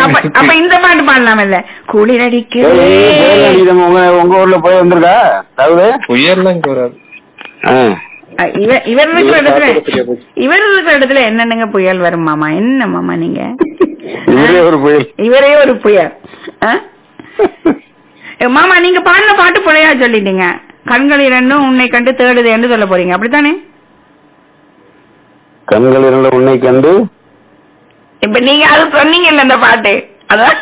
அப்ப அப்ப இந்த பாட்டு பாடலாம் இல்ல குளிர் அடிக்குது ஏய், புயல் அடிக்குதுங்க. உங்க உங்க ஊர்ல போய் வந்திருக்கா தகுது புயல்லாம் இங்க வராது அஹ் இவர் இவர் இருக்கிற இவர் இடத்துல காத்தோட சரியா போச்சு. இவர் இருக்கிற இடத்துல என்னென்னங்க புயல் வரும் மாமா என்ன மாமா நீங்க இவரே ஒரு புயல் இவரே ஒரு புயல் ஆ? ஏ, மாமா நீங்க பாடின பாட்டு புழையா சொல்லிட்டீங்க கண்கள் இரண்டும் உன்னை கண்டு தேடுது என்று சொல்ல போறீங்க அப்படித்தானே கண்கள் இரண்டு உன்னை கண்டு இப்ப நீங்க அது சொன்னீங்கல்ல அந்த பாட்டு அதான்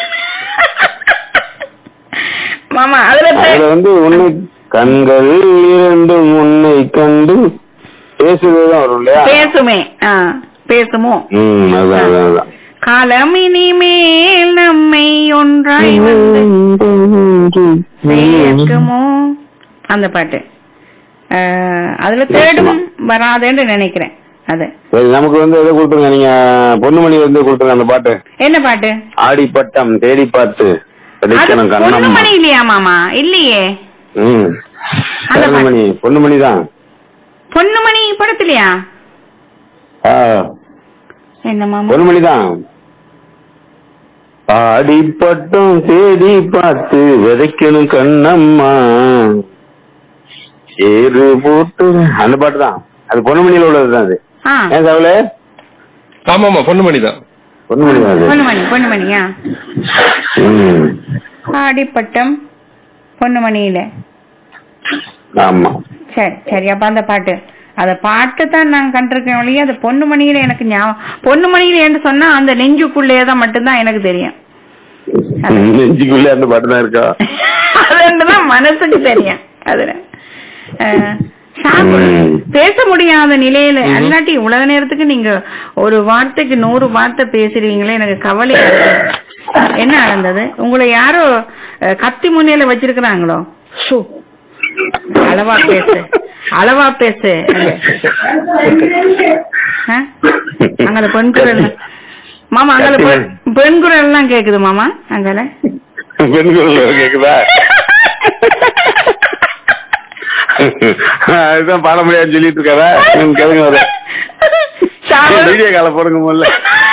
மாமா அதுல தே- அதுல வந்து உன்னை கண்கள் இரண்டும் உன்னை கண்டு பேசுறதுதான் வரும் இல்லையா பேசுமே ஆ பேசுமோ ம் அதான் அதான் அதான் காலம் இனிமேல் நம்மை ஒன்றாய் வந்து சேர்க்குமோ அந்த பாட்டு ஆ, அதுல தேடும் வராதுன்னு நினைக்கிறேன் அது சரி நமக்கு வந்து எதை கொடுத்துருங்க நீங்க பொண்ணுமணி வந்து கொடுத்துருங்க அந்த பாட்டு என்ன பாட்டு ஆடிப்பட்டம் தேடி பார்த்து அது கிடைக்கணும் கண்ணம் பொண்ணுமணி இல்லையா மாமா இல்லையே ம் அந்த பாட்டு. பொண்ணுமணி பொண்ணுமணி தான் பொண்ணுமணி படத்துலயா ஆ என்ன மாமா பொன்மணி தான் ஆடிப்பட்டம் தேடி பார்த்து விதைக்கணும் கண்ணம்மா ஏறு போட்டு அந்த பாட்டு தான் அது பொன்மணியில உள்ளது தான் அது ஆ ஏன் சாவலே ஆமா ஆமா பொண்ணுமணி தான் பொன்மணி தான் அது பொண்ணுமணி பொண்ணுமணியா ம். ஆடிப்பட்டம் பொண்ணுமணியில ஆமா சரி சரி அப்ப அந்த பாட்டு அந்த பாட்டு தான் நான் கண்டிருக்கேன் ஒழிய அது பொண்ணுமணியில எனக்கு ஞாபகம் பொண்ணுமணியில என்று சொன்னா அந்த நெஞ்சுக்குள்ளே தான் மட்டும்தான் எனக்கு தெரியும் நெஞ்சுக்குள்ளே அந்த பாட்டு தான் இருக்கா அது தான் மனசுக்கு தெரியும் அதுல அஹ், சாப்பிடு. ம். பேச முடியாத நிலையில அல்லாட்டி உலக நேரத்துக்கு நீங்க ஒரு வார்த்தைக்கு நூறு வார்த்தை பேசுறீங்களே எனக்கு கவலையா இருக்கு என்ன நடந்தது உங்களை யாரோ அஹ், கத்தி முன்னையில வச்சிருக்கிறாங்களோ ஷூ. அளவா பேசு அளவா பேசு ஆ? அங்கல பெண் குரல் மாமா அங்கல பெண்- பெண் குரல் எல்லாம் கேக்குது மாமா அங்கல பெண்கள் கேக்குதா அதுதான் பாட முடியாதுன்னு சொல்லிட்டு இருக்காரா ம், கேளுங்க அவரை. ஷாவல் வீடியோ கால போடுங்க முதல்ல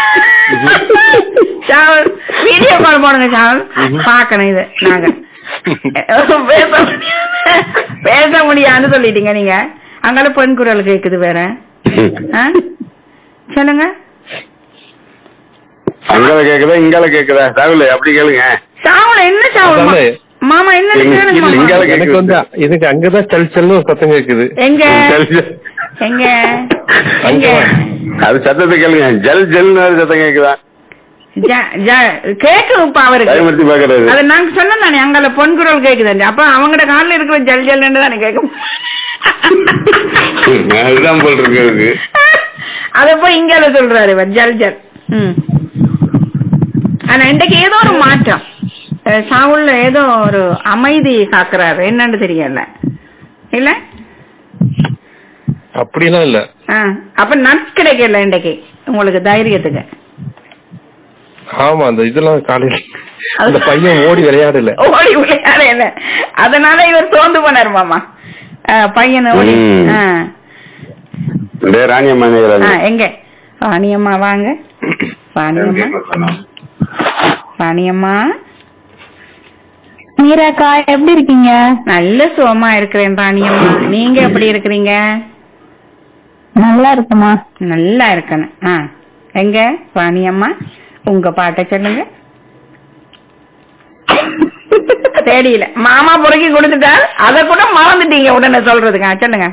ஷாவல் வீடியோ கால் போடுங்க ஷாவல் பாக்கணும் இது நாங்க பேச முடியாது பேச முடியாதுன்னு சொல்லிட்டீங்க நீங்க அங்கால பெண் குரல் கேக்குது வேற ஆ? சொல்லுங்க அங்கால கேக்குதா இங்கால கேக்குதா ராகுல் அப்படி கேளுங்க ஷாவல் என்ன ஷாவல் மா- அதானே. மாமா என்ன இல்ல, கேளுங்க இல்ல, மாமா. இங்கால எனக்கு வந்து எனக்கு அங்கதான் சல் சல்னு ஒரு சத்தம் கேக்குது எங்க ஜல் ஜல். எங்க எங்க அது சத்தத்தை கேளுங்க ஜல் ஜல்னு ஒரு சத்தம் கேக்குதா ஜ- ஜ- கேக்கும் இப்ப அவருக்கு பயமுறுத்தி பாக்குறாரு அது நாங்க சொன்னோம் தானே அங்கால பொன் குரல் கேக்குது அப்ப அவங்கட கால்ல இருக்கிற ஜல் ஜல்ன்னு தானே கேக்கும் அதுதான் போல் இருக்கு அதுக்கு அத போய் இங்கால சொல்றாரு இவர் ஜல் ஜல் ம். ஆனா இன்றைக்கு ஏதோ ஒரு மாற்றம் அஹ் சாவுல்ல ஏதோ ஒரு அமைதி காக்குறாரு என்னன்னு தெரியல இல்ல அப்படிலாம் இல்ல ஆ, அப்ப நட்ஸ் கிடைக்கல இன்றைக்கு உங்களுக்கு தைரியத்துக்கு ஆமா அந்த இதெல்லாம் காலையில அந்த பையன் ஓடி விளையாடல ஓடி விளையாடல அதனால இவர் சோர்ந்து போனார் மாமா அஹ் பையனை ஓடி ம். ஆ. டேய் ராணியம்மா ஆ, நினைக்கிறாங்க எங்க வாணியம்மா வாங்க வாணியம்மா வாணியம்மா மீராக்கா எப்படி இருக்கீங்க நல்ல சுகமா இருக்கிறேன் ராணியம்மா நீங்க எப்படி இருக்கிறீங்க நல்லா இருக்குமா நல்லா இருக்கணும் ஆ எங்க வாணியம்மா உங்க பாட்டை சொல்லுங்க தெரியல மாமா புறக்கி கொடுத்துட்டார் அத கூட மறந்துட்டீங்க உடனே சொல்றதுக்கு ஆ, சொல்லுங்க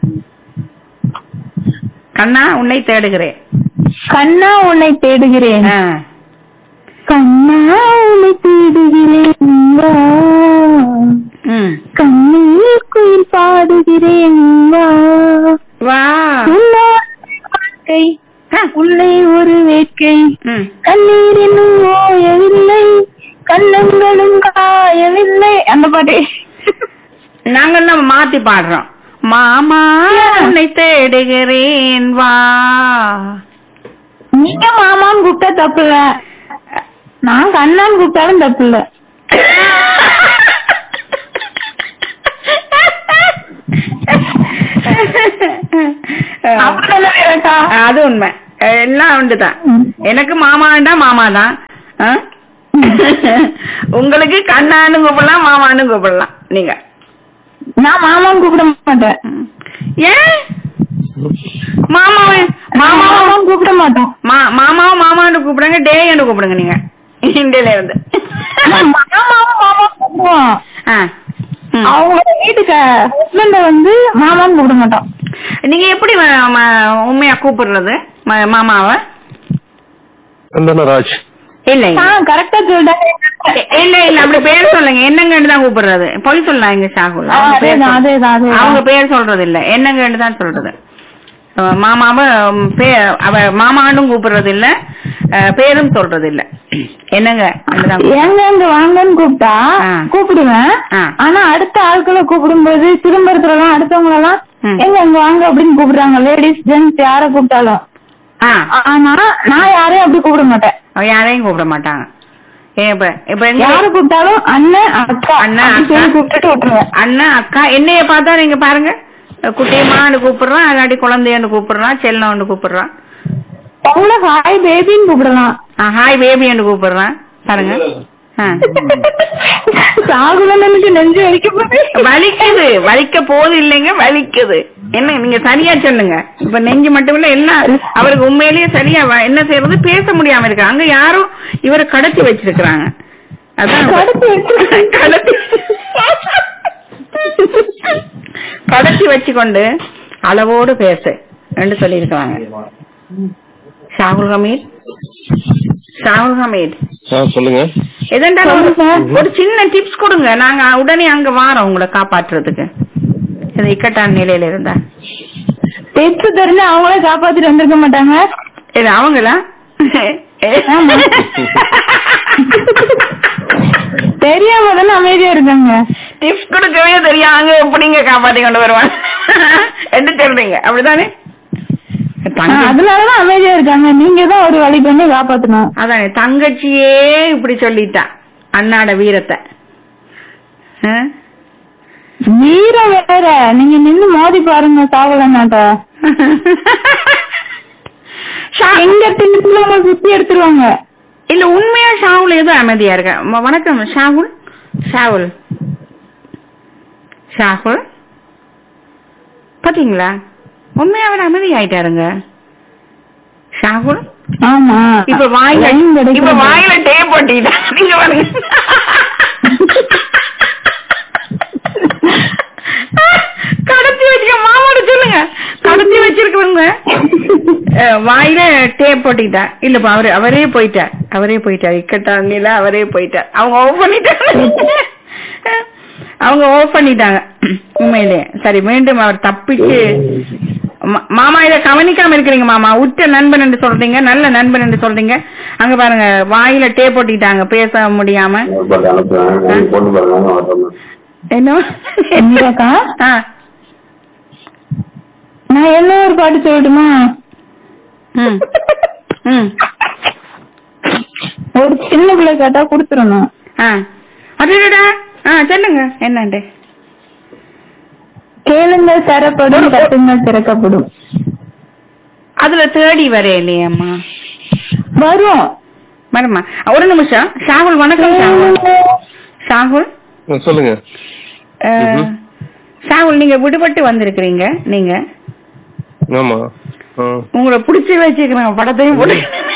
கண்ணா உன்னை தேடுகிறேன் கண்ணா உன்னை தேடுகிறேன் ஆ. கண்ணா உன்னை தேடுகிறேன் வா. ம். கண்ணீர் குயில் பாடுகிறேன் வா. வா உன்னோடு வாழ்க்கை ஆ. உள்ளே ஒரு வேட்கை ம். கண்ணீர் இன்னும் ஓயவில்லை கண்ணங்களும் காயவில்லை அந்த பாட்டு நாங்கெல்லாம் மாத்தி பாடுறோம் மாமா உன்னை தேடுகிறேன் வா நீங்க மாமான்னு கூப்பிட்டா தப்பு இல்ல நான் கண்ணான்னு கூப்பிட்டாலும் தப்பு இல்ல அப்படிதானே மீராக்கா? அது உண்மை எல்லாம் உண்டுதான் எனக்கு மாமாண்டா மாமா தான் ஆ? உங்களுக்கு கண்ணான்னு கூப்பிடலாம் மாமான்னு கூப்பிடலாம் நீங்க நான் மாமான்னு கூப்பிட மாட்டேன் ம். ஏன் மாமாவை மாமாவை மாமாவும் கூப்பிட மாட்டோம் மா மாமாவும் மாமான்னு கூப்பிடுங்க டேன்னு கூப்பிடுங்க நீங்க இந்தியில இருந்து மாமாவும் மாமாவும் கூப்பிடுவோம் ஆ. ம். அவங்க வீட்டுக்கு ஹஸ்பண்ட வந்து மாமான்னு கூப்பிட மாட்டோம் நீங்க எப்படி ம- ம- உண்மையா கூப்பிடுறது ம- மாமாவை சந்தனராஜ் இல்லைங்க கரெக்டா சொல்லிட்டாங்க இ- இல்ல இல்ல அப்படி பேர் சொல்லுங்க என்னங்கன்னு தான் கூப்பிடுறது பொய் சொல்லலாம் இங்க சாகுல் ஆ, அவங்க பேர் அதேதான், சொல்ல- அதேதான், அதேதான். அவங்க பேர் சொல்றது இல்ல என்னங்கன்னு தான் சொல்றது அஹ் மாமாவை ம், பே- அவ மாமானும் கூப்பிடுறது இல்ல அஹ், பேரும் சொல்றது இல்ல என்னங்க தான் கூப்பிடுறது. எங்க இங்க வாங்கன்னு கூப்பிட்டா ஆ. கூப்பிடுவேன் ஆ. ஆனா அடுத்த ஆட்களை கூப்பிடும்போது திரும்புறதுல எல்லாம் அடுத்தவங்க எல்லாம் ம். எங்க இங்க வாங்க அப்படின்னு கூப்பிடுறாங்க லேடிஸ் ஜென்ஸ் யார கூப்பிட்டாலும் ஆ ஆனா நான் யாரையும் அப்படி கூப்பிட மாட்டேன் அவ யாரையும் கூப்பிட மாட்டாங்க ஏன் இப்ப இப்ப எங்க யார கூப்பிட்டாலும் அண்ணன் அக்கா அண்ணன், அப்படி சொல்லி அக்கா. கூப்பிட்டுட்டு விட்டுருவேன் அண்ணன் அக்கா என்னைய பார்த்தா நீங்க பாருங்க குட்டியம்மான்னு கூப்பிடுறான் அல்லாட்டி குழந்தையன்னு கூப்பிடுறான் செல்லம்னு கூப்பிடுறான் அவங்கள ஹாய் பேபின்னு கூப்பிடலாம் ஹாய் பேபின்னு கூப்பிடுறான் பாருங்க ஆ. சாகுலன்னு எனக்கு நெஞ்சு வலிக்க போகுது வலிக்குது வலிக்க போது இல்லைங்க வலிக்குது என்ன நீங்க சரியா சொல்லுங்க இப்ப நெஞ்சு மட்டும் இல்ல எல்லாம் அவருக்கு உண்மையிலேயே சரியா வ- என்ன செய்யறது பேச முடியாம இருக்கு அங்க யாரும் இவரை கடத்தி வச்சிருக்கிறாங்க அதான் கடத்தி வச்சிருக்காங்க. கடத்தி கடத்தி வச்சுக்கொண்டு அளவோடு பேசு என்று சொல்லியிருக்கிறாங்க ஷாகுல் ஹமீத் ஷாகுல் ஹமீத் ஆ சொல்லுங்க எதெண்டா ஒரு சொல்லுங்க. ஒரு சின்ன டிப்ஸ் கொடுங்க நாங்க உடனே அங்க வாரோம் உங்களை காப்பாற்றுறதுக்கு இந்த இக்கட்டான நிலையில இருந்தா பேச்சு தெரிஞ்சு அவங்களே காப்பாத்திட்டு வந்திருக்க மாட்டாங்க இது அவங்களா ஆமா. தெரியாம தானே அமைதியா இருக்காங்க டிப்ஸ் கொடுக்கவே தெரியும் அங்க எப்படிங்க காப்பாத்தி கொண்டு வருவாங்க என்ன சொல்றீங்க அப்படிதானே ஆ, தங்க- அதனாலதான் அமைதியா இருக்காங்க நீங்க தான் ஒரு வழி பண்ணி காப்பாத்தணும் அதானே தங்கச்சியே இப்படி சொல்லிட்டா அண்ணாட வீரத்தை ஆ? வீரம் வேற நீங்க நின்னு மோதி பாருங்க சாவலன்னாட்ட ஷா- எங்க தின்னு உங்களை சுத்தி எடுத்துருவாங்க இல்ல உண்மையா ஷாவுல் ஏதோ அமைதியா இருக்க ம- வணக்கம் ஷாகுல் ஷாவுல் ஷாகுல் பாத்தீங்களா உண்மையா அவர் அமைதி ஆயிட்டாருங்க ஷாகுல் ஆமா இப்ப வாயில line கிடைக்கிறது. இப்ப வாயில டேப் போட்டீங்க நீங்க பாருங்க கடத்தி வச்சுக்க மாமாட சொல்லுங்க கடத்தி வச்சிருக்கிறவங்க அஹ், வாயில டேப் போட்டுக்கிட்டா இல்லப்பா அவரு அவரே போயிட்டார் அவரே போயிட்டார் இக்கட்டாண்டில அவரே போயிட்டார் அவங்க ஓஃப் பண்ணிட்டாங்க அவங்க ஓஃப் பண்ணிட்டாங்க உண்மையிலே சரி மீண்டும் அவர் தப்பிச்சு மா- மாமா இத கவனிக்காம இருக்கிறீங்க மாமா உற்ற நண்பன் என்று சொல்றீங்க நல்ல நண்பன் என்று சொல்றீங்க அங்க பாருங்க வாயில டேப் போட்டுக்கிட்டாங்க பேச முடியாம போட்டு பாருங்க என்ன மீராக்கா ஆ, நான் என்ன ஒரு பாட்டு சொல்லட்டுமா ம், ம், ஒரு சின்ன பிள்ளை கேட்டா குடுத்துடணும் ஆ. அடடடா ஆ சொல்லுங்க என்னண்டு கேளுங்க தரப்படும் தட்டுங்க திறக்கப்படும் அதுல தேடி வரே இல்லையம்மா வரும் வரமா ஒரு நிமிஷம் ஷாகுல் வணக்கம் ஷாகுல் ஷாகுல் ஆ, சொல்லுங்க அஹ், ம்ஹும். ஷாகுல் நீங்க விடுபட்டு வந்திருக்கிறீங்க நீங்க ஆமா ஆ. உங்களை புடிச்சு வச்சிருக்கிறேன் படத்தையும் போட்டு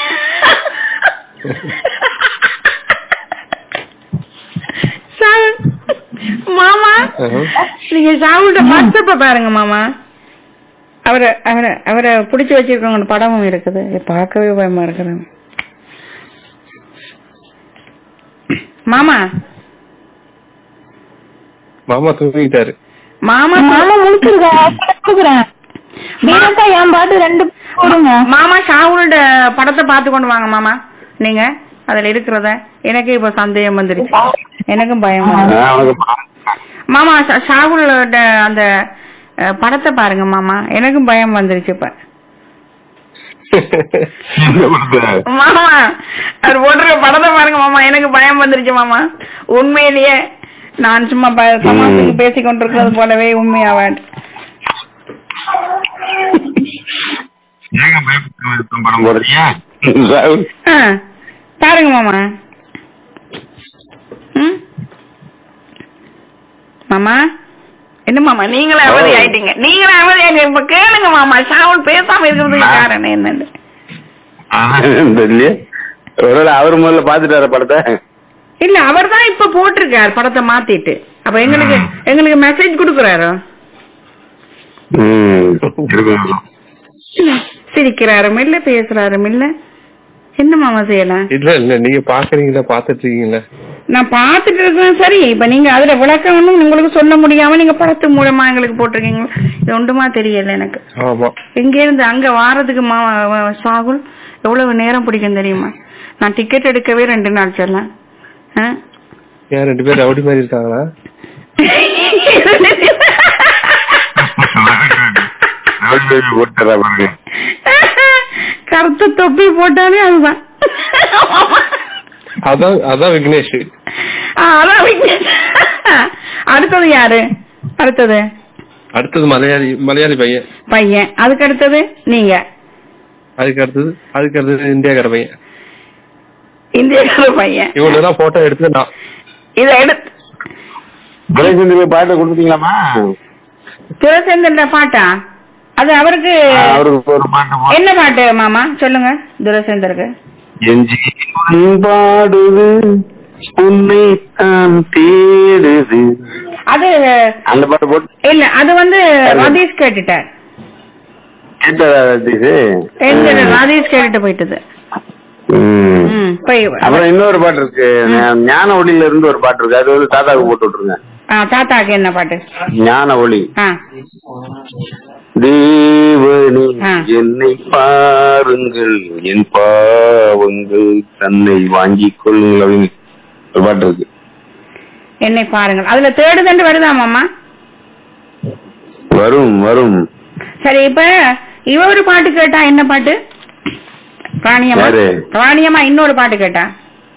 ஷாகுல், மாமா ஆஹா. நீங்க ஷாகுல்ட வாட்ஸ்அப்ப பாருங்க மாமா அவரை அவரை அவரை புடிச்சு வச்சிருக்கவங்க படமும் இருக்குது இதை பார்க்கவே பயமா இருக்குது மாமா மாமா தூங்கிட்டாரு மாமா மாமா முடிச்சிருக்கா கொடுக்குறேன் மீனாக்கா என் பாட்டு ரெண்டு போடுங்க மாமா ஷாவுலோட படத்தை பார்த்து கொண்டு வாங்க மாமா நீங்க அதுல இருக்கிறத எனக்கு இப்ப சந்தேகம் வந்துருச்சு எனக்கும் பயம் வருது. அவனுக்கு மாமா ஷா- ஷாகுலோட அந்த அஹ், படத்தை பாருங்க மாமா எனக்கும் பயம் வந்துருச்சு இப்ப மாமா அவர் போடுற படத்தை பாருங்க மாமா எனக்கு பயம் வந்துருச்சு மாமா உண்மையிலேயே நான் சும்மா ப- தமாசுக்கு பேசிக் கொண்டிருக்கிறது போலவே உண்மையாவேன் ஏங்க பயப்பட்டு படம் போடுறீங்க ஆ, பாருங்க மாமா ம் மாமா என்ன மாமா நீங்களும் அவதி ஓ. ஆயிட்டீங்க நீங்களும் அவதி ஆயிட்டீங்க இப்ப கேளுங்க மாமா ஷாவுல் பேசாம இருக்கிறதுக்கு ஆ. காரணம் என்னன்னு தெரியலையே ஒருவேளை அவர் முதல்ல பாத்துட்டார படத்தை இல்ல அவர் தான் இப்ப போட்டிருக்காரு படத்தை மாத்திட்டு அப்ப எங்களுக்கு எங்களுக்கு மெசேஜ் கொடுக்குறாரோ ம் இருக்கும். சிரிக்கிறாரும் இல்ல பேசுறாரும் இல்ல என்ன மாமா செய்யலாம் இல்ல இல்ல நீங்க பாக்குறீங்களா பாத்துட்டு இருக்கீங்களா நான் பாத்துட்டு இருக்கேன் சரி இப்ப நீங்க அதுல விளக்கம் ஒண்ணும் உங்களுக்கு சொல்ல முடியாம நீங்க படத்து மூலமா எங்களுக்கு போட்டிருக்கீங்க இது ஒன்றுமா தெரியல எனக்கு ஆமா இங்க இருந்து அங்க வாரதுக்கு மா வ- சாகுல் எவ்வளவு நேரம் பிடிக்கும் தெரியுமா நான் டிக்கெட் எடுக்கவே ரெண்டு நாள் செல்லாம் ஆ? ஏன் ரெண்டு பேரும் ரவுடி மாதிரி இருக்காங்களா போட்டுறா பாருங்க கருத்த தொப்பி போட்டாலே அதுதான் அதான் அதான் விக்னேஷ் ஆ, அதான் விக்னேஷ். அடுத்தது யாரு அடுத்தது அடுத்தது மலையாளி மலையாளி பையன் பையன் அதுக்கு அடுத்தது நீங்க அதுக்கு அடுத்தது அதுக்கு அடுத்தது இந்தியாக்கார பையன் இந்தியாக்கார பையன் இவங்க எல்லாம் போட்டோ எடுத்து நான் இத எடுத்து துரைசந்தி போய் பாட்டை கொடுத்தீங்களாமா துரசேந்தர் பாட்டா அது அவருக்கு அவருக்கு ஒரு பாட்டு போ- என்ன பாட்டு மாமா சொல்லுங்க துரசேந்தருக்கு என் ஜீவன் பாடுது உன்னை தான் தேடுது அது அந்த பாட்டு போட்டு இல்ல அது வந்து ராதீஷ் கேட்டுட்டார் கேட்டதா ரதீஷ்? எங்க ராதீஷ் கேட்டுட்டு போயிட்டது ம். ம், போய் அப்புறம் இன்னொரு பாட்டு இருக்கு ஞா- ஞான ஒளியில இருந்து ஒரு பாட்டு இருக்கு அது வந்து தாத்தாவுக்கு போட்டு விட்டுருங்க ஆ, தாத்தாக்கு என்ன பாட்டு ஞான ஒளி ஆ தேவனே ஆ. என்னை பாருங்கள் என் பாவங்கள் தன்னை வாங்கிக் கொள்ளுங்கள் அப்படின்னு ஒரு பாட்டு இருக்கு என்னை பாருங்கள் அதுல தேடுதண்டு வருதா மாமா வரும் வரும் சரி இப்ப இவ ஒரு பாட்டு கேட்டா என்ன பாட்டு ராணியம்மா யாரு? ராணியம்மா இன்னொரு பாட்டு கேட்டா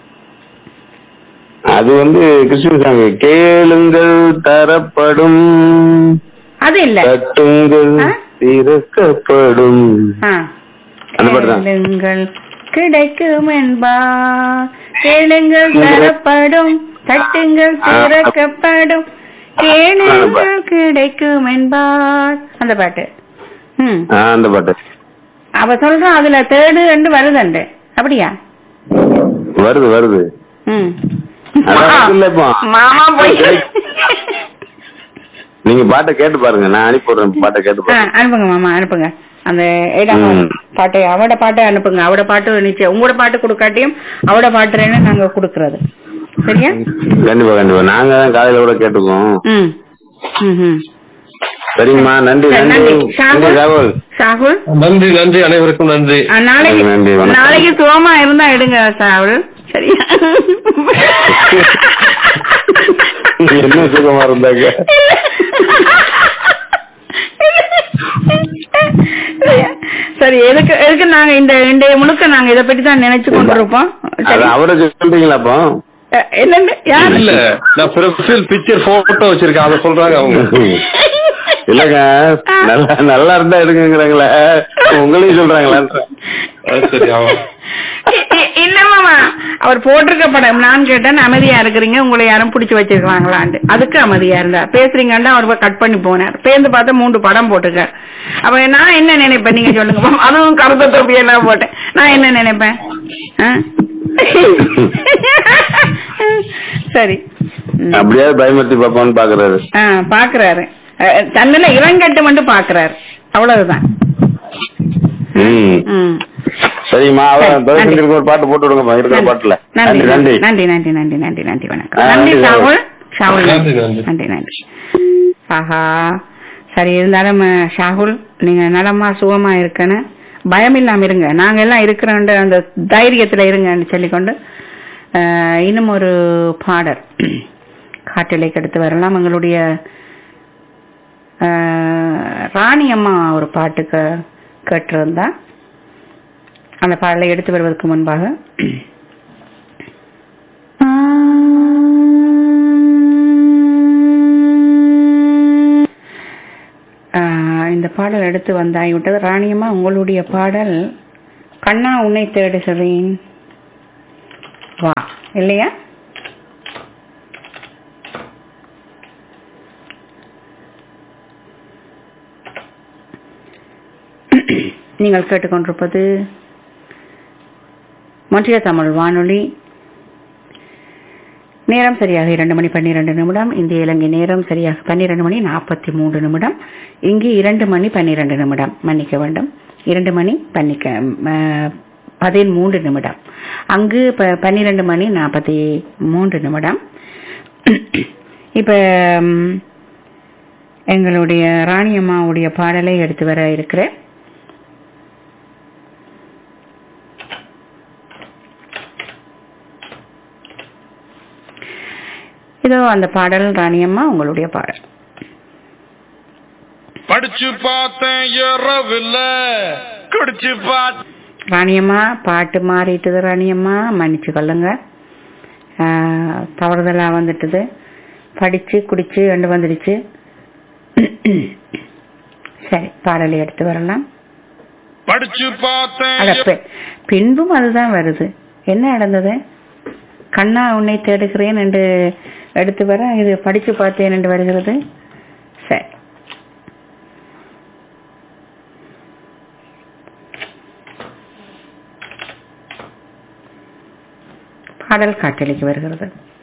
அது வந்து கிறிஸ்துவ சாமி கேளுங்கள் தரப்படும் அது இல்ல தட்டுங்கள் ஆ? திறக்கப்படும் ஆ. அந்த பாட்டு தான். கேளுங்கள் கிடைக்கும் என்பார் கேளுங்கள் தரப்படும் தட்டுங்கள் ஆ, அப்- திறக்கப்படும் கேளுங்கள் கிடைக்கும் என்பார் அந்த பாட்டு ம் ஆ, அந்த பாட்டு அவ சொல்றா அதுல தேடு என்று வருதுண்டு அப்படியா வருது வருது ம் அதான் இல்ல இப்போ. மாமா போய் நீங்க பாட்டை கேட்டு பாருங்க நான் அனுப்பி விடுறேன் பாட்டை கேட்டு ஆ, பாருங்க அனுப்புங்க மாமா அனுப்புங்க அந்த இடம் ம். பாட்டு அவட பாட்டை அனுப்புங்க அவட பாட்டு நிச்சயம் உங்களோட பாட்டு கொடுக்காட்டியும் அவட பாட்டுறேன்னு நாங்க கொடுக்கறது சரியா கண்டிப்பா கண்டிப்பா நாங்க தான் காலையில கூட கேட்டுக்கோம் ம் ம் ம் சரிங்கம்மா நன்றி சரி, நன்றி நன்றி. ஷாகுல். நன்றி ராகுல் சாகுல் நன்றி நன்றி அனைவருக்கும் நன்றி ஆ, நாளைக்கு நன்றி, வணக்கம். நாளைக்கு சுகமா இருந்தா எடுங்க சாகுல் சரியா என்ன சுகமா இருந்தாங்க சரி எதுக்கு எதுக்கு நாங்க இந்த இன்றைய முழுக்க நாங்க இத பத்தி தான் நினைச்சு கொண்டிருப்போம் அது சரி அவரை சொல்றீங்களா அப்போ அஹ், என்னங்க யாரு இல்ல நான் ப்ரொஃபைல் பிக்சர் போட்டோ வச்சிருக்கேன் அதை சொல்றாங்க அவங்க இல்லங்க நல்லா நல்லா இருந்தா எடுங்கிறாங்களே உங்களையும் சொல்றாங்களா அது சரி ஆமா இ- இ- இல்ல மாமா அவர் போட்டிருக்க படம் நான் கேட்டேன் அமைதியா இருக்கிறீங்க உங்களை யாரும் பிடிச்சு வச்சிருக்காங்களான்ட்டு அதுக்கு அமைதியா இருந்தா பேசுறீங்கன்னு அவர் கட் பண்ணி போனார் பேருந்து பார்த்தா மூன்று படம் போட்டுக்க அப்ப நான் என்ன நினைப்பேன் நீங்க சொல்லுங்க மாமா. அதுவும் கருத்த தொப்பி எல்லாம் போட்டேன் நான் என்ன நினைப்பேன் ஆ? சரி ம். அப்படியாவது பயமுறுத்தி பார்ப்போம்னு பாக்குறாரு ஆ, பாக்குறாரு அஹ், தன்னில இளங்கட்டு மட்டும் பாக்குறாரு அவ்வளவுதான் ம் ம் சரிம்மா சரி, அவன் நன்றி. துரைசந்திற்கு ஒரு பாட்டு போட்டு விடுங்கம்மா இருக்கிற பாட்டுல நன்றி நன்றி நன்றி நன்றி நன்றி நன்றி நன்றி நன்றி நன்றி வணக்கம் ஆ, நன்றி நன்றி, ஷாவுல் ஷாவுல் நன்றி, நன்றி. நன்றி நன்றி ஆஹா சரி இருந்தாலும் அஹ், ஷாகுல் நீங்க நலமா சுகமா இருக்கணும் பயம் இல்லாம இருங்க நாங்க எல்லாம் இருக்கிறோன்ற அந்த தைரியத்துல இருங்கன்னு சொல்லிக்கொண்டு அஹ், இன்னும் ஒரு பாடல் காட்டிலை எடுத்து வரலாம் எங்களுடைய அஹ், ராணி அம்மா ஒரு பாட்டு கே- கேட்டிருந்தா அந்த பாடலை எடுத்து வருவதற்கு முன்பாக ஆஹ் இந்த பாடல் எடுத்து வந்தாகிவிட்டது ராணியம்மா உங்களுடைய பாடல் கண்ணா உன்னை தேடுகிறேன் வா இல்லையா நீங்கள் கேட்டுக்கொண்டிருப்பது மொன்றிய தமிழ் வானொலி நேரம் சரியாக இரண்டு மணி பன்னிரண்டு நிமிடம் இந்திய இலங்கை நேரம் சரியாக பன்னிரண்டு மணி நாற்பத்தி மூன்று நிமிடம் இங்கு இரண்டு மணி பன்னிரண்டு நிமிடம் மன்னிக்க வேண்டும் இரண்டு மணி பன்னிக்க ம- பதிமூன்று நிமிடம் அங்கு ப- பன்னிரண்டு மணி நாற்பத்தி மூன்று நிமிடம் இப்ப ம், எங்களுடைய ராணியம்மாவுடைய பாடலை எடுத்து வர இருக்கிறேன் இதோ அந்த பாடல் ராணியம்மா உங்களுடைய பாடல் படிச்சு பார்த்தேன் இரவுல குடிச்சு பார்த்த ராணியம்மா பாட்டு மாறிட்டுது ராணியம்மா மன்னிச்சு கொள்ளுங்க ஆஹ், தவறுதலா வந்துட்டுது படிச்சு குடிச்சு ரெண்டு வந்துடுச்சு சரி பாடலை எடுத்து வரலாம் படிச்சு பார்த்தேன் அட பெ- பின்பும் அதுதான் வருது என்ன நடந்தது கண்ணா உன்னை தேடுகிறேன் என்று எடுத்து வர இது படிச்சு பார்த்தேன் என்று வருகிறது சரி பாடல் காட்டலிக்கு வருகிறது